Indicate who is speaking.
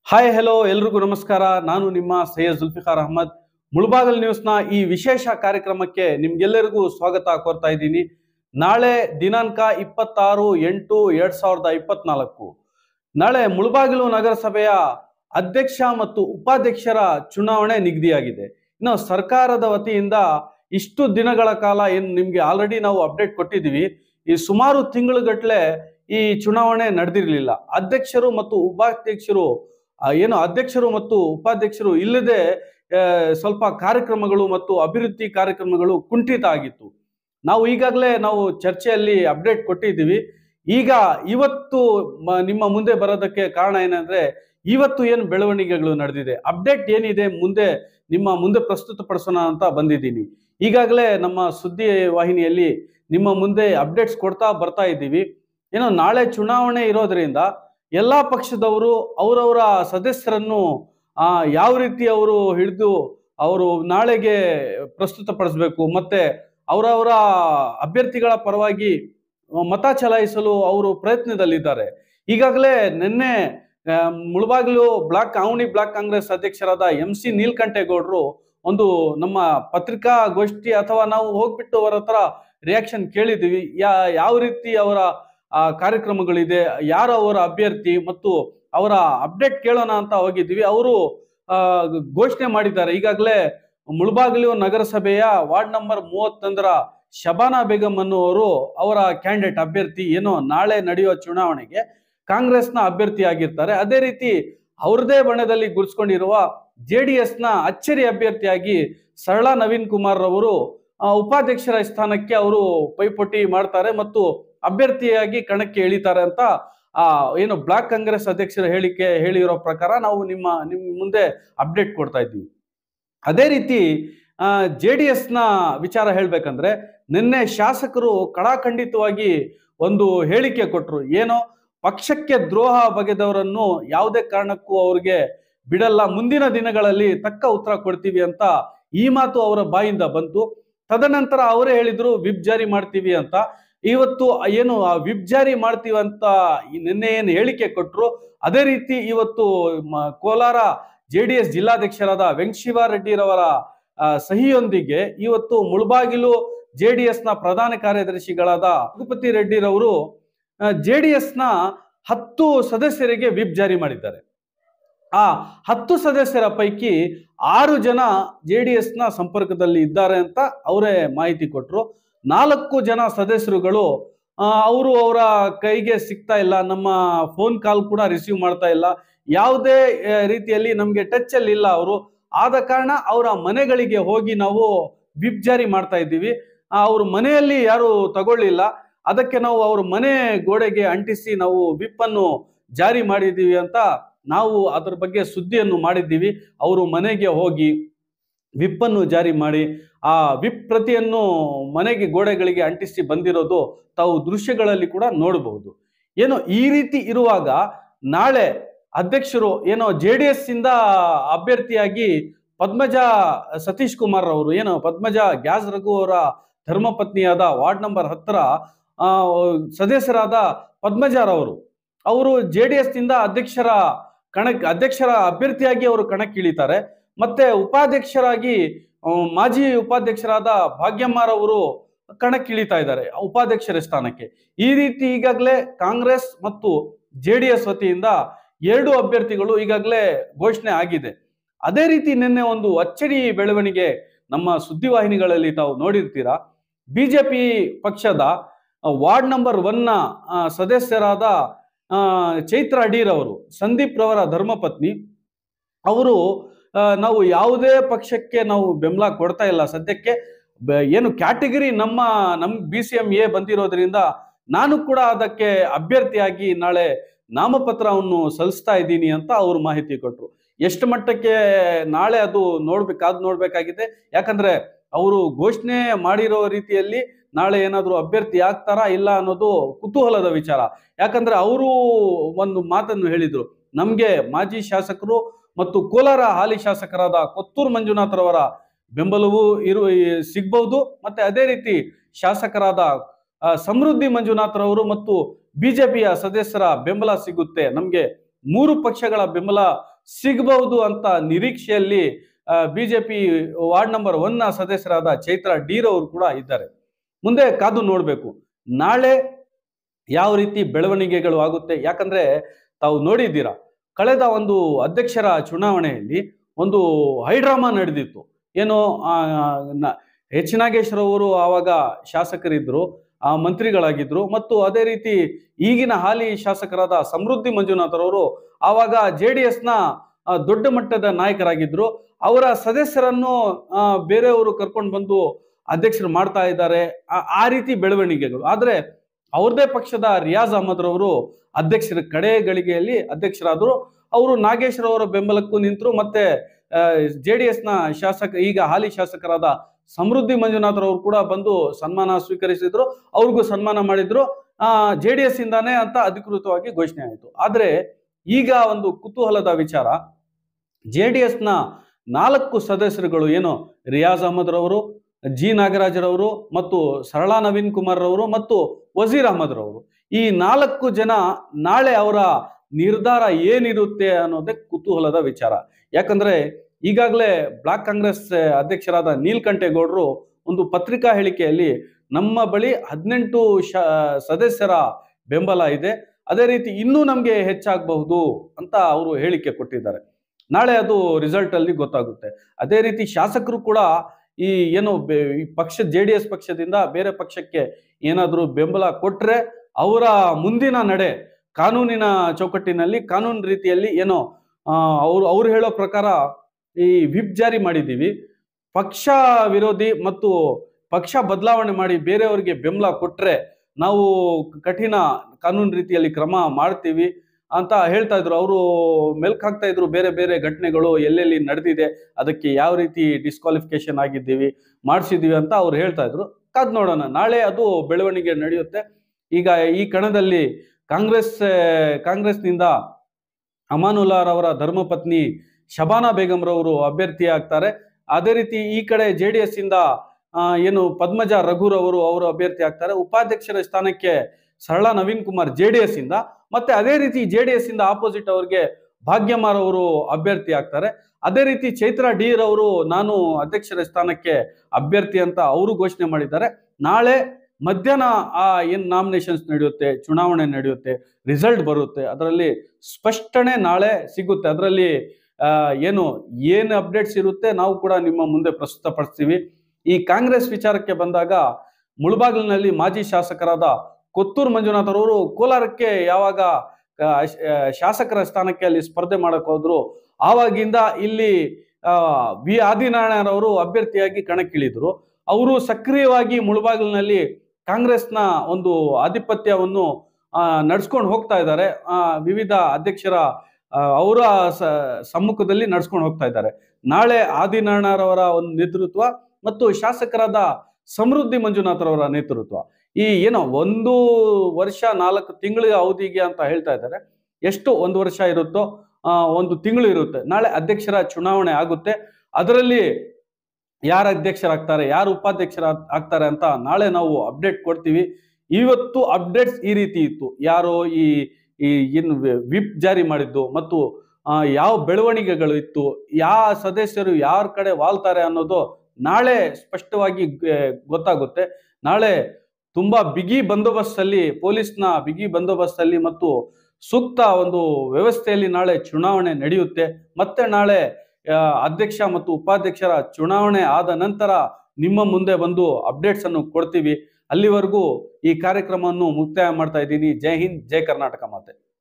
Speaker 1: hi hello ಎಲ್ರಿಗೂ ನಮಸ್ಕಾರ ನಾನು ನಿಮ್ಮ ಸೈಯದ್ ಜುಲ್ಫಿಕಾರ್ ಅಹಮದ್ ಮುಳಬಾಗಲ್ ನ್ಯೂಸ್ನ ಈ ವಿಶೇಷ ಕಾರ್ಯಕ್ರಮಕ್ಕೆ ನಿಮ್ಗೆಲ್ಲರಿಗೂ ಸ್ವಾಗತ ಕೋರ್ತಾ ಇದ್ದೀನಿ ನಾಳೆ ದಿನಾಂಕ ಇಪ್ಪತ್ತಾರು ಎಂಟು ಎರಡ್ ಸಾವಿರದ ಇಪ್ಪತ್ನಾಲ್ಕು ನಾಳೆ ಮುಳಬಾಗಿಲು ನಗರಸಭೆಯ ಅಧ್ಯಕ್ಷ ಮತ್ತು ಉಪಾಧ್ಯಕ್ಷರ ಚುನಾವಣೆ ನಿಗದಿಯಾಗಿದೆ ಇನ್ನು ಸರ್ಕಾರದ ವತಿಯಿಂದ ಇಷ್ಟು ದಿನಗಳ ಕಾಲ ಏನು ನಿಮ್ಗೆ ಆಲ್ರೆಡಿ ನಾವು ಅಪ್ಡೇಟ್ ಕೊಟ್ಟಿದ್ದೀವಿ ಈ ಸುಮಾರು ತಿಂಗಳುಗಟ್ಟಲೆ ಈ ಚುನಾವಣೆ ನಡೆದಿರಲಿಲ್ಲ ಅಧ್ಯಕ್ಷರು ಮತ್ತು ಉಪಾಧ್ಯಕ್ಷರು ಆ, ಏನು ಅಧ್ಯಕ್ಷರು ಮತ್ತು ಉಪಾಧ್ಯಕ್ಷರು ಇಲ್ಲದೆ ಆ, ಸ್ವಲ್ಪ ಕಾರ್ಯಕ್ರಮಗಳು ಮತ್ತು ಅಭಿವೃದ್ಧಿ ಕಾರ್ಯಕ್ರಮಗಳು ಕುಂಠಿತ ಆಗಿತ್ತು ನಾವು ಈಗಾಗಲೇ ನಾವು ಚರ್ಚೆಯಲ್ಲಿ ಅಪ್ಡೇಟ್ ಕೊಟ್ಟಿದ್ದೀವಿ ಈಗ ಇವತ್ತು ಮ- ನಿಮ್ಮ ಮುಂದೆ ಬರೋದಕ್ಕೆ ಕಾರಣ ಏನಂದ್ರೆ ಇವತ್ತು ಏನು ಬೆಳವಣಿಗೆಗಳು ನಡೆದಿದೆ ಅಪ್ಡೇಟ್ ಏನಿದೆ ಮುಂದೆ ನಿಮ್ಮ ಮುಂದೆ ಪ್ರಸ್ತುತಪಡಿಸೋಣ ಅಂತ ಬಂದಿದ್ದೀನಿ ಈಗಾಗಲೇ ನಮ್ಮ ಸುದ್ದಿ ವಾಹಿನಿಯಲ್ಲಿ ನಿಮ್ಮ ಮುಂದೆ ಅಪ್ಡೇಟ್ಸ್ ಕೊಡ್ತಾ ಬರ್ತಾ ಇದ್ದೀವಿ ಏನೋ ನಾಳೆ ಚುನಾವಣೆ ಇರೋದ್ರಿಂದ ಎಲ್ಲಾ ಪಕ್ಷದವರು ಅವರವರ ಸದಸ್ಯರನ್ನು ಆ, ಯಾವ ರೀತಿ ಅವರು ಹಿಡಿದು ಅವರು ನಾಳೆಗೆ ಪ್ರಸ್ತುತಪಡಿಸಬೇಕು ಮತ್ತೆ ಅವರವರ ಅಭ್ಯರ್ಥಿಗಳ ಪರವಾಗಿ ಮತ ಚಲಾಯಿಸಲು ಅವರು ಪ್ರಯತ್ನದಲ್ಲಿದ್ದಾರೆ ಈಗಾಗಲೇ ನಿನ್ನೆ ಆ, ಮುಳಬಾಗಿಲು ಬ್ಲಾಕ್ ಆವಣಿ ಬ್ಲಾಕ್ ಕಾಂಗ್ರೆಸ್ ಅಧ್ಯಕ್ಷರಾದ ಎಂ ಸಿ ನೀಲ್ಕಂಠೇಗೌಡರು ಒಂದು ನಮ್ಮ ಪತ್ರಿಕಾಗೋಷ್ಠಿ ಅಥವಾ ನಾವು ಹೋಗ್ಬಿಟ್ಟು ಅವರ ಹತ್ರ ರಿಯಾಕ್ಷನ್ ಕೇಳಿದ್ದೀವಿ ಯಾ ಯಾವ ರೀತಿ ಅವರ ಆ, ಕಾರ್ಯಕ್ರಮಗಳಿದೆ ಯಾರು ಅವರ ಅಭ್ಯರ್ಥಿ ಮತ್ತು ಅವರ ಅಪ್ಡೇಟ್ ಕೇಳೋಣ ಅಂತ ಹೋಗಿದ್ವಿ ಅವರು ಘೋಷಣೆ ಮಾಡಿದ್ದಾರೆ ಈಗಾಗಲೇ ಮುಳಬಾಗಿಲು ನಗರಸಭೆಯ ವಾರ್ಡ್ ನಂಬರ್ ಮೂವತ್ತೊಂದರ ಶಬಾನಾ ಬೇಗಂ ಅನ್ನುವರು ಅವರ ಕ್ಯಾಂಡಿಡೇಟ್ ಅಭ್ಯರ್ಥಿ ಏನೋ ನಾಳೆ ನಡೆಯುವ ಚುನಾವಣೆಗೆ ಕಾಂಗ್ರೆಸ್ನ ಅಭ್ಯರ್ಥಿ ಆಗಿರ್ತಾರೆ ಅದೇ ರೀತಿ ಅವ್ರದೇ ಬಣದಲ್ಲಿ ಗುರ್ಸ್ಕೊಂಡಿರುವ ಜೆ ಡಿ ಎಸ್ನ ಅಚ್ಚರಿ ಅಭ್ಯರ್ಥಿಯಾಗಿ ಸರಳಾ ನವೀನ್ ಕುಮಾರ್ ಅವರು ಆ, ಉಪಾಧ್ಯಕ್ಷರ ಸ್ಥಾನಕ್ಕೆ ಅವರು ಪೈಪೋಟಿ ಮಾಡ್ತಾರೆ ಮತ್ತು ಅಭ್ಯರ್ಥಿಯಾಗಿ ಕಣಕ್ಕೆ ಇಳಿತಾರೆ ಅಂತ ಆ ಏನು ಬ್ಲಾಕ್ ಕಾಂಗ್ರೆಸ್ ಅಧ್ಯಕ್ಷರ ಹೇಳಿಕೆ ಹೇಳಿರೋ ಪ್ರಕಾರ ನಾವು ನಿಮ್ಮ ನಿಮ್ ಮುಂದೆ ಅಪ್ಡೇಟ್ ಕೊಡ್ತಾ ಇದ್ದೀವಿ ಅದೇ ರೀತಿ ಜೆ ಡಿ ಎಸ್ನ ವಿಚಾರ ಹೇಳ್ಬೇಕಂದ್ರೆ ನಿನ್ನೆ ಶಾಸಕರು ಕಡಾಖಂಡಿತವಾಗಿ ಒಂದು ಹೇಳಿಕೆ ಕೊಟ್ಟರು ಏನೋ ಪಕ್ಷಕ್ಕೆ ದ್ರೋಹ ಬಗೆದವರನ್ನು ಯಾವುದೇ ಕಾರಣಕ್ಕೂ ಅವ್ರಿಗೆ ಬಿಡಲ್ಲ ಮುಂದಿನ ದಿನಗಳಲ್ಲಿ ತಕ್ಕ ಉತ್ತರ ಕೊಡ್ತೀವಿ ಅಂತ ಈ ಮಾತು ಅವರ ಬಾಯಿಂದ ಬಂತು ತದನಂತರ ಅವರೇ ಹೇಳಿದ್ರು ವಿಪ್ ಜಾರಿ ಮಾಡ್ತೀವಿ ಅಂತ ಇವತ್ತು ಏನು ಆ ವಿಪ್ ಜಾರಿ ಮಾಡ್ತೀವಿ ಅಂತ ಈ ನಿನ್ನೆ ಏನು ಹೇಳಿಕೆ ಕೊಟ್ಟರು ಅದೇ ರೀತಿ ಇವತ್ತು ಮ- ಕೋಲಾರ ಜೆ ಡಿ ಎಸ್ ಜಿಲ್ಲಾಧ್ಯಕ್ಷರಾದ ವೆಂಕಶಿವ ರೆಡ್ಡಿರವರ ಆ, ಸಹಿಯೊಂದಿಗೆ ಇವತ್ತು ಮುಳಬಾಗಿಲು ಜೆ ಡಿ ಎಸ್ನ ಪ್ರಧಾನ ಕಾರ್ಯದರ್ಶಿಗಳಾದ ರಘುಪತಿ ರೆಡ್ಡಿರವರು ಜೆ ಡಿ ಎಸ್ನ ಹತ್ತು ಸದಸ್ಯರಿಗೆ ವಿಪ್ ಜಾರಿ ಮಾಡಿದ್ದಾರೆ ಆ ಹತ್ತು ಸದಸ್ಯರ ಪೈಕಿ ಆರು ಜನ ಜೆ ಡಿ ಎಸ್ನ ಸಂಪರ್ಕದಲ್ಲಿ ಇದ್ದಾರೆ ಅಂತ ಅವರೇ ಮಾಹಿತಿ ಕೊಟ್ಟರು ನಾಲ್ಕು ಜನ ಸದಸ್ಯರುಗಳು ಅವರು ಅವರ ಕೈಗೆ ಸಿಗ್ತಾ ಇಲ್ಲ ನಮ್ಮ ಫೋನ್ ಕಾಲ್ ಕೂಡ ರಿಸೀವ್ ಮಾಡ್ತಾ ಇಲ್ಲ ಯಾವುದೇ ಆ, ರೀತಿಯಲ್ಲಿ ನಮಗೆ ಟಚ್ ಅಲ್ಲಿ ಇಲ್ಲ ಅವರು ಆದ ಕಾರಣ ಅವರ ಮನೆಗಳಿಗೆ ಹೋಗಿ ನಾವು ವಿಪ್ ಜಾರಿ ಮಾಡ್ತಾ ಇದ್ದೀವಿ ಆ, ಅವ್ರ ಮನೆಯಲ್ಲಿ ಯಾರು ತಗೊಳ್ಳಿಲ್ಲ ಅದಕ್ಕೆ ನಾವು ಅವ್ರ ಮನೆ ಗೋಡೆಗೆ ಅಂಟಿಸಿ ನಾವು ವಿಪ್ ಅನ್ನು ಜಾರಿ ಮಾಡಿದ್ದೀವಿ ಅಂತ ನಾವು ಅದರ ಬಗ್ಗೆ ಸುದ್ದಿಯನ್ನು ಮಾಡಿದ್ದೀವಿ ಅವರು ಮನೆಗೆ ಹೋಗಿ ವಿಪ್ ಅನ್ನು ಜಾರಿ ಮಾಡಿ ಆ ವಿಪ್ ಪ್ರತಿಯನ್ನು ಮನೆಗೆ ಗೋಡೆಗಳಿಗೆ ಅಂಟಿಸಿ ಬಂದಿರೋದು ತಾವು ದೃಶ್ಯಗಳಲ್ಲಿ ಕೂಡ ನೋಡಬಹುದು ಏನು ಈ ರೀತಿ ಇರುವಾಗ ನಾಳೆ ಅಧ್ಯಕ್ಷರು ಏನೋ ಜೆ ಡಿ ಎಸ್ ಇಂದ ಅಭ್ಯರ್ಥಿಯಾಗಿ ಪದ್ಮಜ ಸತೀಶ್ ಕುಮಾರ್ ಅವರು ಏನು ಪದ್ಮಜ ಗ್ಯಾಸ್ ರಘು ಅವರ ಧರ್ಮಪತ್ನಿಯಾದ ವಾರ್ಡ್ ನಂಬರ್ ಹತ್ತರ ಆ, ಸದಸ್ಯರಾದ ಪದ್ಮಜರವರು ಅವರು ಜೆ ಡಿ ಎಸ್ ಇಂದ ಅಧ್ಯಕ್ಷರ ಕಣಕ್ ಅಧ್ಯಕ್ಷರ ಅಭ್ಯರ್ಥಿಯಾಗಿ ಅವರು ಕಣಕ್ಕಿಳಿತಾರೆ ಮತ್ತೆ ಉಪಾಧ್ಯಕ್ಷರಾಗಿ ಆ, ಮಾಜಿ ಉಪಾಧ್ಯಕ್ಷರಾದ ಭಾಗ್ಯಮ್ಮರವರು ಕಣಕ್ಕಿಳಿತಾ ಇದ್ದಾರೆ ಉಪಾಧ್ಯಕ್ಷರ ಸ್ಥಾನಕ್ಕೆ ಈ ರೀತಿ ಈಗಾಗಲೇ ಕಾಂಗ್ರೆಸ್ ಮತ್ತು ಜೆ ಡಿ ಎಸ್ ವತಿಯಿಂದ ಎರಡು ಅಭ್ಯರ್ಥಿಗಳು ಈಗಾಗಲೇ ಘೋಷಣೆ ಆಗಿದೆ ಅದೇ ರೀತಿ ನಿನ್ನೆ ಒಂದು ಅಚ್ಚರಿ ಬೆಳವಣಿಗೆ ನಮ್ಮ ಸುದ್ದಿವಾಹಿನಿಗಳಲ್ಲಿ ತಾವು ನೋಡಿರ್ತೀರಾ ಬಿಜೆಪಿ ಪಕ್ಷದ ಆ, ವಾರ್ಡ್ ನಂಬರ್ ಒನ್ನ ಆ, ಸದಸ್ಯರಾದ ಆ, ಚೈತ್ರ ಅಡೀರ್ ಅವರು ಸಂದೀಪ್ ರವರ ಧರ್ಮಪತ್ನಿ ಅವರು ಆ, ನಾವು ಯಾವುದೇ ಪಕ್ಷಕ್ಕೆ ನಾವು ಬೆಂಬಲ ಕೊಡ್ತಾ ಇಲ್ಲ ಸದ್ಯಕ್ಕೆ ಬ- ಏನು ಕ್ಯಾಟಗರಿ ನಮ್ಮ ನಮ್ ಬಿ ಸಿ ಎಂ ಎ ಬಂದಿರೋದ್ರಿಂದ ನಾನು ಕೂಡ ಅದಕ್ಕೆ ಅಭ್ಯರ್ಥಿಯಾಗಿ ನಾಳೆ ನಾಮಪತ್ರವನ್ನು ಸಲ್ಲಿಸ್ತಾ ಇದ್ದೀನಿ ಅಂತ ಅವರು ಮಾಹಿತಿ ಕೊಟ್ಟರು ಎಷ್ಟು ಮಟ್ಟಕ್ಕೆ ನಾಳೆ ಅದು ನೋಡ್ಬೇಕಾದ್ ನೋಡ್ಬೇಕಾಗಿದೆ ಯಾಕಂದ್ರೆ ಅವರು ಘೋಷಣೆ ಮಾಡಿರೋ ರೀತಿಯಲ್ಲಿ ನಾಳೆ ಏನಾದರೂ ಅಭ್ಯರ್ಥಿ ಆಗ್ತಾರಾ ಇಲ್ಲ ಅನ್ನೋದು ಕುತೂಹಲದ ವಿಚಾರ ಯಾಕಂದ್ರೆ ಅವರು ಒಂದು ಮಾತನ್ನು ಹೇಳಿದ್ರು ನಮ್ಗೆ ಮಾಜಿ ಶಾಸಕರು ಮತ್ತು ಕೋಲಾರ ಹಾಲಿ ಶಾಸಕರಾದ ಕೊತ್ತೂರು ಮಂಜುನಾಥರವರ ಬೆಂಬಲವೂ ಇರು ಸಿಗ್ಬಹುದು ಮತ್ತೆ ಅದೇ ರೀತಿ ಶಾಸಕರಾದ ಆ, ಸಮೃದ್ಧಿ ಮಂಜುನಾಥರವರು ಮತ್ತು ಬಿಜೆಪಿಯ ಸದಸ್ಯರ ಬೆಂಬಲ ಸಿಗುತ್ತೆ ನಮ್ಗೆ ಮೂರು ಪಕ್ಷಗಳ ಬೆಂಬಲ ಸಿಗಬಹುದು ಅಂತ ನಿರೀಕ್ಷೆಯಲ್ಲಿ ಬಿಜೆಪಿ ವಾರ್ಡ್ ನಂಬರ್ ಒನ್ನ ಸದಸ್ಯರಾದ ಚೈತ್ರ ಡೀರ್ ಅವರು ಕೂಡ ಇದ್ದಾರೆ ಮುಂದೆ ಕಾದು ನೋಡಬೇಕು ನಾಳೆ ಯಾವ ರೀತಿ ಬೆಳವಣಿಗೆಗಳು ಆಗುತ್ತೆ ಯಾಕಂದ್ರೆ ತಾವು ನೋಡಿದ್ದೀರಾ ಕಳೆದ ಒಂದು ಅಧ್ಯಕ್ಷರ ಚುನಾವಣೆಯಲ್ಲಿ ಒಂದು ಹೈಡ್ರಾಮಾ ನಡೆದಿತ್ತು ಏನೋ ಆ, ನ- ಎಚ್ ನಾಗೇಶ್ವರವರು ಆವಾಗ ಶಾಸಕರಿದ್ರು ಆ ಮಂತ್ರಿಗಳಾಗಿದ್ರು ಮತ್ತು ಅದೇ ರೀತಿ ಈಗಿನ ಹಾಲಿ ಶಾಸಕರಾದ ಸಮೃದ್ಧಿ ಮಂಜುನಾಥರವರು ಆವಾಗ ಜೆ ಡಿ ಎಸ್ನ ದೊಡ್ಡ ಮಟ್ಟದ ನಾಯಕರಾಗಿದ್ರು ಅವರ ಸದಸ್ಯರನ್ನು ಆ, ಬೇರೆಯವರು ಕರ್ಕೊಂಡು ಬಂದು ಅಧ್ಯಕ್ಷರು ಮಾಡ್ತಾ ಇದ್ದಾರೆ ಆ- ಆ ರೀತಿ ಬೆಳವಣಿಗೆಗಳು ಆದ್ರೆ ಅವ್ರದೇ ಪಕ್ಷದ ರಿಯಾಜ್ ಅಹಮದ್ ರವರು ಅಧ್ಯಕ್ಷರ ಕಡೆ ಗಳಿಗೆಯಲ್ಲಿ ಅಧ್ಯಕ್ಷರಾದರು ಅವರು ನಾಗೇಶ್ವರ ಬೆಂಬಲಕ್ಕೂ ನಿಂತರು ಮತ್ತೆ ಜೆ ಡಿ ಎಸ್ನ ಶಾಸಕ ಈಗ ಹಾಲಿ ಶಾಸಕರಾದ ಸಮೃದ್ಧಿ ಮಂಜುನಾಥರವರು ಕೂಡ ಬಂದು ಸನ್ಮಾನ ಸ್ವೀಕರಿಸಿದ್ರು ಅವ್ರಿಗೂ ಸನ್ಮಾನ ಮಾಡಿದ್ರು ಆ ಜೆ ಡಿ ಎಸ್ ಇಂದಾನೆ ಅಂತ ಅಧಿಕೃತವಾಗಿ ಘೋಷಣೆ ಆಯಿತು ಆದ್ರೆ ಈಗ ಒಂದು ಕುತೂಹಲದ ವಿಚಾರ ಜೆ ಡಿ ಎಸ್ನ ನಾಲ್ಕು ಸದಸ್ಯರುಗಳು ಏನು ರಿಯಾಜ್ ಅಹಮದ್ ರವರು ಜಿ ನಾಗರಾಜರವರು ಮತ್ತು ಸರಳಾ ನವೀನ್ ಕುಮಾರ್ ರವರು ಮತ್ತು ವಜೀರ್ ಅಹಮದ್ ರವರು ಈ ನಾಲ್ಕು ಜನ ನಾಳೆ ಅವರ ನಿರ್ಧಾರ ಏನಿರುತ್ತೆ ಅನ್ನೋದೇ ಕುತೂಹಲದ ವಿಚಾರ ಯಾಕಂದ್ರೆ ಈಗಾಗಲೇ ಬ್ಲಾಕ್ ಕಾಂಗ್ರೆಸ್ ಅಧ್ಯಕ್ಷರಾದ ನೀಲ್ಕಂಠೇಗೌಡರು ಒಂದು ಪತ್ರಿಕಾ ಹೇಳಿಕೆಯಲ್ಲಿ ನಮ್ಮ ಬಳಿ ಹದಿನೆಂಟು ಶ ಸದಸ್ಯರ ಬೆಂಬಲ ಇದೆ ಅದೇ ರೀತಿ ಇನ್ನೂ ನಮಗೆ ಹೆಚ್ಚಾಗಬಹುದು ಅಂತ ಅವರು ಹೇಳಿಕೆ ಕೊಟ್ಟಿದ್ದಾರೆ ನಾಳೆ ಅದು ರಿಸಲ್ಟ್ ಅಲ್ಲಿ ಗೊತ್ತಾಗುತ್ತೆ ಅದೇ ರೀತಿ ಶಾಸಕರು ಕೂಡ ಈ ಏನು ಬೆ- ಈ ಪಕ್ಷ ಜೆ ಡಿ ಎಸ್ ಪಕ್ಷದಿಂದ ಬೇರೆ ಪಕ್ಷಕ್ಕೆ ಏನಾದರೂ ಬೆಂಬಲ ಕೊಟ್ರೆ ಅವರ ಮುಂದಿನ ನಡೆ ಕಾನೂನಿನ ಚೌಕಟ್ಟಿನಲ್ಲಿ ಕಾನೂನು ರೀತಿಯಲ್ಲಿ ಏನೋ ಅವರು ಅವ್ರು ಹೇಳೋ ಪ್ರಕಾರ ಈ ವಿಪ್ ಜಾರಿ ಮಾಡಿದ್ದೀವಿ ಪಕ್ಷ ವಿರೋಧಿ ಮತ್ತು ಪಕ್ಷ ಬದಲಾವಣೆ ಮಾಡಿ ಬೇರೆಯವರಿಗೆ ಬೆಂಬಲ ಕೊಟ್ರೆ ನಾವು ಕಠಿಣ ಕಾನೂನು ರೀತಿಯಲ್ಲಿ ಕ್ರಮ ಮಾಡ್ತೀವಿ ಅಂತ ಹೇಳ್ತಾ ಇದ್ರು ಅವರು ಮೆಲ್ಕ್ ಹಾಕ್ತಾ ಇದ್ರು ಬೇರೆ ಬೇರೆ ಘಟನೆಗಳು ಎಲ್ಲೆಲ್ಲಿ ನಡೆದಿದೆ ಅದಕ್ಕೆ ಯಾವ ರೀತಿ ಡಿಸ್ಕ್ವಾಲಿಫಿಕೇಶನ್ ಆಗಿದ್ದೀವಿ ಮಾಡಿಸಿದೀವಿ ಅಂತ ಅವ್ರು ಹೇಳ್ತಾ ಇದ್ರು ಕಾದ್ ನೋಡೋಣ ನಾಳೆ ಅದು ಬೆಳವಣಿಗೆ ನಡೆಯುತ್ತೆ ಈಗ ಈ ಕಣದಲ್ಲಿ ಕಾಂಗ್ರೆಸ್ ಆ, ಕಾಂಗ್ರೆಸ್ನಿಂದ ಅಮಾನುಲ್ಲಾರ್ ಅವರ ಧರ್ಮಪತ್ನಿ ಶಬಾನಾ ಬೇಗಂ ರವರು ಅಭ್ಯರ್ಥಿ ಆಗ್ತಾರೆ ಅದೇ ರೀತಿ ಈ ಕಡೆ ಜೆ ಡಿ ಎಸ್ ಇಂದ ಆ, ಏನು ಪದ್ಮಜ ರಘುರವರು ಅವರು ಅಭ್ಯರ್ಥಿ ಆಗ್ತಾರೆ ಉಪಾಧ್ಯಕ್ಷರ ಸ್ಥಾನಕ್ಕೆ Sarala Naveen Kumar J D S ಇಂದ ಮತ್ತೆ ಅದೇ ರೀತಿ ಜೆ ಡಿ ಎಸ್ ಇಂದ ಆಪೋಸಿಟ್ ಅವರಿಗೆ ಭಾಗ್ಯಮಾರ್ ಅವರು ಅಭ್ಯರ್ಥಿ ಆಗ್ತಾರೆ ಅದೇ ರೀತಿ ಚೈತ್ರ ಡೀರ್ ಅವರು ನಾನು ಅಧ್ಯಕ್ಷರ ಸ್ಥಾನಕ್ಕೆ ಅಭ್ಯರ್ಥಿ ಅಂತ ಅವರು ಘೋಷಣೆ ಮಾಡಿದ್ದಾರೆ ನಾಳೆ ಮಧ್ಯಾಹ್ನ ಆ ಏನ್ ನಾಮಿನೇಷನ್ಸ್ ನಡೆಯುತ್ತೆ ಚುನಾವಣೆ ನಡೆಯುತ್ತೆ ರಿಸಲ್ಟ್ ಬರುತ್ತೆ ಅದರಲ್ಲಿ ಸ್ಪಷ್ಟನೆ ನಾಳೆ ಸಿಗುತ್ತೆ ಅದರಲ್ಲಿ ಆ, ಏನು ಏನು ಅಪ್ಡೇಟ್ಸ್ ಇರುತ್ತೆ ನಾವು ಕೂಡ ನಿಮ್ಮ ಮುಂದೆ ಪ್ರಸ್ತುತಪಡಿಸ್ತೀವಿ ಈ ಕಾಂಗ್ರೆಸ್ ವಿಚಾರಕ್ಕೆ ಬಂದಾಗ ಮುಳಬಾಗಿಲಿನಲ್ಲಿ ಮಾಜಿ ಶಾಸಕರಾದ ಕೊತ್ತೂರು ಮಂಜುನಾಥರವರು ಕೋಲಾರಕ್ಕೆ ಯಾವಾಗ ಆ, ಶ- ಆ, ಶಾಸಕರ ಸ್ಥಾನಕ್ಕೆ ಅಲ್ಲಿ ಸ್ಪರ್ಧೆ ಮಾಡಕ್ ಹೋದ್ರು ಆವಾಗಿಂದ ಇಲ್ಲಿ ಆ, ವಿ ಆದಿನಾರಾಯಣರವರು ಅಭ್ಯರ್ಥಿಯಾಗಿ ಕಣಕ್ಕಿಳಿದ್ರು ಅವರು ಸಕ್ರಿಯವಾಗಿ ಮುಳಬಾಗಿಲಿನಲ್ಲಿ ಕಾಂಗ್ರೆಸ್ನ ಒಂದು ಆಧಿಪತ್ಯವನ್ನು ನಡ್ಸ್ಕೊಂಡು ಹೋಗ್ತಾ ಇದ್ದಾರೆ ಆ, ವಿವಿಧ ಅಧ್ಯಕ್ಷರ ಆ, ಅವರ ಸ- ಸಮ್ಮುಖದಲ್ಲಿ ನಡ್ಸ್ಕೊಂಡು ಹೋಗ್ತಾ ಇದ್ದಾರೆ ನಾಳೆ ಆದಿನಾರಾಯಣರವರ ಒಂದು ನೇತೃತ್ವ ಮತ್ತು ಶಾಸಕರಾದ ಸಮೃದ್ಧಿ ಮಂಜುನಾಥರವರ ನೇತೃತ್ವ ಈ ಏನೋ ಒಂದು ವರ್ಷ ನಾಲ್ಕು ತಿಂಗಳ ಅವಧಿಗೆ ಅಂತ ಹೇಳ್ತಾ ಇದ್ದಾರೆ ಎಷ್ಟು ಒಂದು ವರ್ಷ ಇರುತ್ತೋ ಆ, ಒಂದು ತಿಂಗಳು ಇರುತ್ತೆ ನಾಳೆ ಅಧ್ಯಕ್ಷರ ಚುನಾವಣೆ ಆಗುತ್ತೆ ಅದರಲ್ಲಿ ಯಾರು ಅಧ್ಯಕ್ಷರಾಗ್ತಾರೆ ಯಾರು ಉಪಾಧ್ಯಕ್ಷರ ಆಗ್ತಾರೆ ಅಂತ ನಾಳೆ ನಾವು ಅಪ್ಡೇಟ್ ಕೊಡ್ತೀವಿ ಇವತ್ತು ಅಪ್ಡೇಟ್ಸ್ ಈ ರೀತಿ ಇತ್ತು ಯಾರೋ ಈ ಈ ಏನು ವಿಪ್ ಜಾರಿ ಮಾಡಿದ್ದು ಮತ್ತು ಆ, ಯಾವ ಬೆಳವಣಿಗೆಗಳು ಇತ್ತು ಯಾವ ಸದಸ್ಯರು ಯಾರ ಕಡೆ ವಾಲ್ತಾರೆ ಅನ್ನೋದು ನಾಳೆ ಸ್ಪಷ್ಟವಾಗಿ ಗ- ಗೊತ್ತಾಗುತ್ತೆ ನಾಳೆ ತುಂಬಾ ಬಿಗಿ ಬಂದೋಬಸ್ತಲ್ಲಿ ಪೊಲೀಸ್ನ ಬಿಗಿ ಬಂದೋಬಸ್ತಲ್ಲಿ ಮತ್ತು ಸೂಕ್ತ ಒಂದು ವ್ಯವಸ್ಥೆಯಲ್ಲಿ ನಾಳೆ ಚುನಾವಣೆ ನಡೆಯುತ್ತೆ ಮತ್ತೆ ನಾಳೆ ಆ, ಅಧ್ಯಕ್ಷ ಮತ್ತು ಉಪಾಧ್ಯಕ್ಷರ ಚುನಾವಣೆ ಆದ ನಂತರ ನಿಮ್ಮ ಮುಂದೆ ಬಂದು ಅಪ್ಡೇಟ್ಸ್ ಅನ್ನು ಕೊಡ್ತೀವಿ ಅಲ್ಲಿವರೆಗೂ ಈ ಕಾರ್ಯಕ್ರಮವನ್ನು ಮುಕ್ತಾಯ ಮಾಡ್ತಾ ಇದ್ದೀನಿ ಜೈ ಹಿಂದ್ ಜೈ ಕರ್ನಾಟಕ ಮಾತೆ